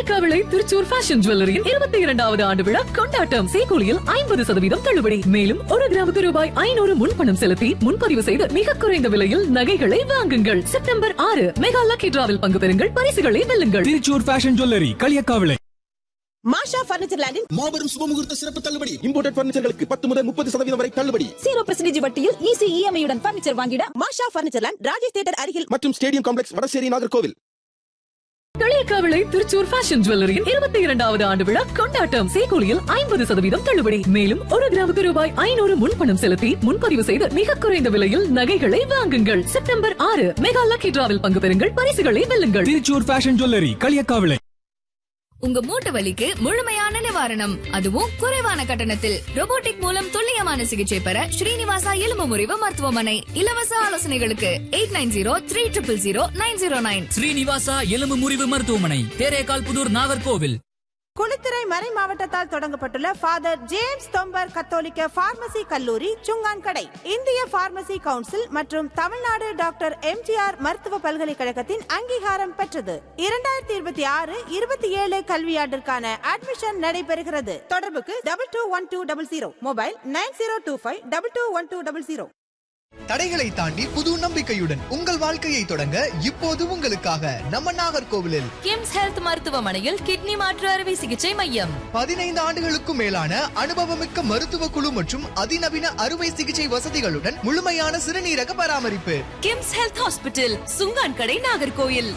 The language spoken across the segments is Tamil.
களியக்காவிளை திருச்சூர் ஃபேஷன் ஜுவல்லரியின் இருபத்தி இரண்டாவது ஆண்டு விழா கொண்டாட்டம் சேகூலியில் ஐம்பது சதவீதம் தள்ளுபடி மேலும் ஒரு கிராமுக்கு ரூபாய் ஐநூறு முன்பணம் செலுத்தி முன்பதிவு செய்து மிக குறைந்த விலையில் நகைகளை வாங்குங்கள் செப்டம்பர் ஆறு மெகா லக்கி டிராவில் பங்கு பெறுங்கள் பரிசுகளை வெல்லுங்கள் Thrissur fashion jewellery Kaliyakkavilai Masha furniture லேண்டின் மாபெரும் சுபமுகூர்த்த சிறப்பு தள்ளுபடி இம்போர்டட் பர்னிச்சர்களுக்கு பத்து முதல் முப்பது சதவீதம் வரை தள்ளுபடி ஜீரோ பர்சன்டேஜ் வட்டியில் ஈஸி இஎம்ஐ உடன் பர்னிச்சர் வாங்கிட Masha furniture land Rajesh theatre அருகில் மற்றும் stadium complex Vadasery Nagercoil Kaliyakkavilai Thrissur fashion ஜுவல்லரியின் இருபத்தி இரண்டாவது ஆண்டு விழா கொண்டாட்டம் சேகூலியில் ஐம்பது சதவீதம் தள்ளுபடி மேலும் ஒரு கிராமுக்கு ரூபாய் ஐநூறு முன்பணம் செலுத்தி முன்பதிவு செய்து மிக குறைந்த விலையில் நகைகளை வாங்குங்கள் செப்டம்பர் ஆறு மெகா லக்கி டிராவில் பங்கு பெறுங்கள் பரிசுகளை வெல்லுங்கள் திருச்சூர் ஃபேஷன் ஜுவல்லரி களியக்காவிளை உங்க மூட்டு வலிக்கு முழுமையான நிவாரணம் அதுவும் குறைவான கட்டணத்தில் robotic மூலம் துல்லியமான சிகிச்சை பெற ஸ்ரீனிவாசா எலும்பு முறிவு மருத்துவமனை இலவச ஆலோசனைகளுக்கு eight nine zero three triple zero nine zero nine Srinivasa எலும்பு முறிவு மருத்துவமனை தேரேகால் புதூர் நாகர்கோவில் குளித்துறை மறை மாவட்டத்தால் தொடங்கப்பட்டுள்ள ஃபாதர் ஜேம்ஸ் தொம்பர் கத்தோலிக்க பார்மசி கல்லூரி சுங்கான்கடை இந்திய பார்மசி கவுன்சில் மற்றும் தமிழ்நாடு டாக்டர் எம்ஜிஆர் மருத்துவ பல்கலைக்கழகத்தின் அங்கீகாரம் பெற்றது இரண்டாயிரத்தி இருபத்தி ஆறு இருபத்தி ஏழு கல்வியாண்டிற்கான அட்மிஷன் நடைபெறுகிறது தொடர்புக்கு double two one two double zero mobile nine zero two five double two one two double zero தடைகளை தாண்டி புது நம்பிக்கையுடன் உங்கள் வாழ்க்கையை தொடங்க இப்போது உங்களுக்காக நம்ம நாகர்கோவிலில் கிம்ஸ் ஹெல்த் மருத்துவமனையில் கிட்னி மாற்று அறுவை சிகிச்சை மையம் பதினைந்து ஆண்டுகளுக்கும் மேலான அனுபவமிக்க மருத்துவ குழு மற்றும் அதிநவீன அறுவை சிகிச்சை வசதிகளுடன் முழுமையான சிறுநீரக பராமரிப்பு கிம்ஸ் ஹெல்த் ஹாஸ்பிட்டல் சுங்கான் கடை நாகர்கோயில்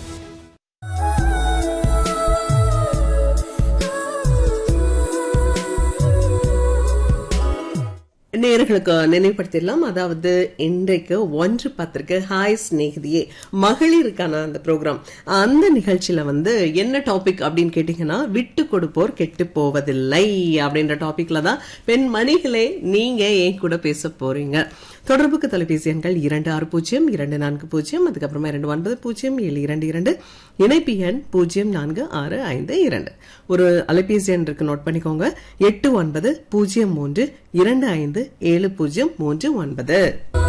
நேர்களுக்கு நினைவுபடுத்திடலாம் அதாவது இன்றைக்கு ஒன்று பத்திரிக்கை ஹாய் ஸ்நேகிதியே மகளிருக்கான அந்த ப்ரோக்ராம் அந்த நிகழ்ச்சியில வந்து என்ன டாபிக் அப்படின்னு கேட்டீங்கன்னா விட்டு கொடுப்போர் கெட்டு போவதில்லை அப்படின்ற டாபிக்ல தான் பெண் மணிகளே நீங்க ஏன் கூட பேச போறீங்க தொடர்புக்கு தொலைபேசி எண்கள் இரண்டு ஆறு பூஜ்ஜியம் இரண்டு நான்கு பூஜ்ஜியம் அதுக்கப்புறமா இரண்டு ஒன்பது பூஜ்ஜியம் ஏழு இரண்டு இரண்டு இணைப்பு எண் பூஜ்ஜியம் நான்கு ஆறு ஐந்து இரண்டு ஒரு அலைபேசி எண் இருக்கு நோட் பண்ணிக்கோங்க எட்டு ஒன்பது பூஜ்ஜியம் மூன்று இரண்டு ஐந்து ஏழு பூஜ்ஜியம் மூன்று ஒன்பது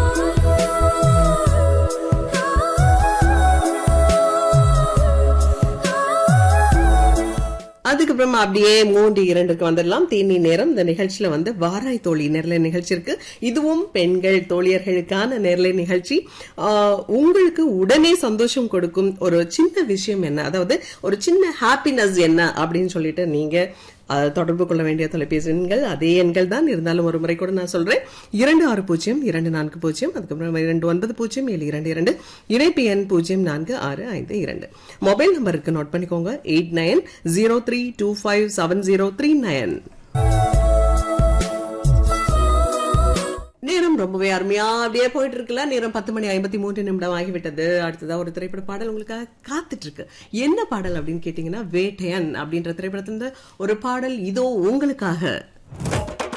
அதுக்கப்புறமா அப்படியே மூன்று இரண்டுக்கு வந்துடலாம் தேனி நேரம் இந்த நிகழ்ச்சியில வந்து வாராய் தோழி நேரலை நிகழ்ச்சி இருக்கு இதுவும் பெண்கள் தோழியர்களுக்கான நேரலை நிகழ்ச்சி ஆஹ், உங்களுக்கு உடனே சந்தோஷம் கொடுக்கும் ஒரு சின்ன விஷயம் என்ன அதாவது ஒரு சின்ன ஹாப்பினஸ் என்ன அப்படின்னு சொல்லிட்டு நீங்க அஹ், தொடர்பு கொள்ள வேண்டிய தொலைபேசி எண்கள் அதே எண்கள் தான் இருந்தாலும் ஒரு முறை கூட நான் சொல்றேன் இரண்டு ஆறு பூஜ்ஜியம் இரண்டு நான்கு பூஜ்ஜியம் அதுக்கப்புறம் இரண்டு ஒன்பது பூஜ்ஜியம் ஏழு இரண்டு இரண்டு இணைப்பு எண் பூஜ்ஜியம் நான்கு ஆறு ஐந்து இரண்டு மொபைல் நம்பருக்கு நோட் பண்ணிக்கோங்க eight nine zero three two five seven zero three nine நேரம் ரொம்பவே அருமையா அப்படியே போயிட்டு இருக்குல்ல நேரம் பத்து மணி ஐம்பத்தி மூன்று நிமிடம் ஆகிவிட்டது அடுத்ததா ஒரு திரைப்பட பாடல் உங்களுக்காக காத்துட்டு இருக்கு என்ன பாடல் அப்படின்னு கேட்டீங்கன்னா வேட்டையன் அப்படின்ற திரைப்படத்துல இருந்து ஒரு பாடல் இதோ உங்களுக்காக